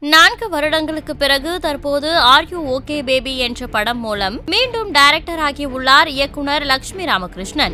நான்கு வருடங்களுக்கு பிறகு தற்போது ஆர் யூ ஓகே பேபி என்ற படம் மூலம் மீண்டும் டைரக்டர் ஆகியுள்ளார் இயக்குனர் லட்சுமி ராமகிருஷ்ணன்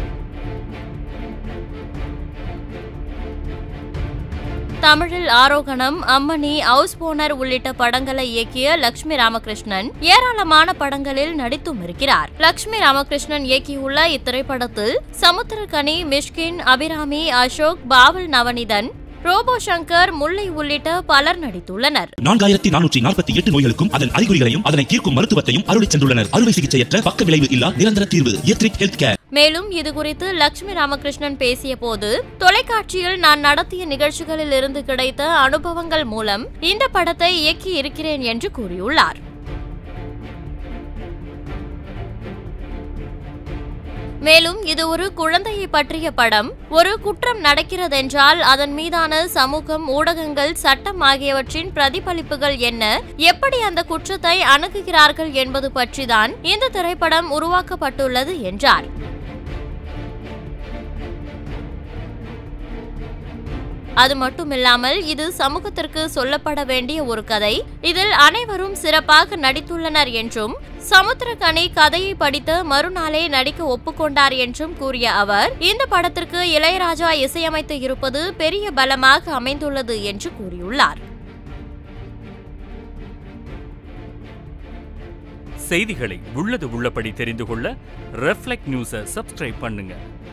தமிழில் ஆரோகணம் அம்மணி ஹவுஸ் ஓனர் உள்ளிட்ட படங்களை இயக்கிய லட்சுமி ராமகிருஷ்ணன் ஏராளமான படங்களில் நடித்தும் இருக்கிறார் லட்சுமி ராமகிருஷ்ணன் இயக்கியுள்ள இத்திரைப்படத்தில் சமுத்திரகனி மிஷ்கின் அபிராமி அசோக் பாவல் நவனிதன் ரோபோ சங்கர் முல்லை உள்ளிட்ட பலர் நடித்துள்ளனர் நான்காயிரத்தி நானூற்றி நாற்பத்தி எட்டு நோய்களுக்கும் அதன் அறிகுறிகளையும் அதனை தீர்க்கும் மருத்துவத்தையும் அருளிச் சென்றுள்ளனர் அறுவை சிகிச்சையற்ற பக்க விளைவு இல்லா நிரந்தர தீர்வு எத்ரிக் ஹெல்த் கேர் மேலும் இதுகுறித்து லட்சுமி ராமகிருஷ்ணன் பேசிய போது தொலைக்காட்சியில் நான் நடத்திய நிகழ்ச்சிகளில் இருந்து கிடைத்த அனுபவங்கள் மூலம் இந்த படத்தை இயக்கி இருக்கிறேன் என்று கூறியுள்ளார் மேலும் இது ஒரு குழந்தையை பற்றிய படம் ஒரு குற்றம் நடக்கிறதென்றால் அதன் மீதான சமூகம் ஊடகங்கள் சட்டம் ஆகியவற்றின் பிரதிபலிப்புகள் என்ன எப்படி அந்த குற்றத்தை அணுகுகிறார்கள் என்பது பற்றிதான் இந்த திரைப்படம் உருவாக்கப்பட்டுள்ளது என்றார் அது மட்டுமில்லாமல் இது சமூகத்திற்கு சொல்லப்பட வேண்டிய ஒரு கதை இதில் அனைவரும் சிறப்பாக நடித்துள்ளனர் என்றும் சமுத்திரகனி கதையை படித்த மறுநாளே நடிக்க ஒப்புக்கொண்டார் என்றும் கூறிய அவர் இந்த படத்திற்கு இளையராஜா இசையமைத்து இருப்பது பெரிய பலமாக அமைந்துள்ளது என்று கூறியுள்ளார் செய்திகளை உள்ளது உள்ளபடி தெரிந்து கொள்ள ரெஃப்ளெக்ட் நியூஸை சப்ஸ்கிரைப் பண்ணுங்க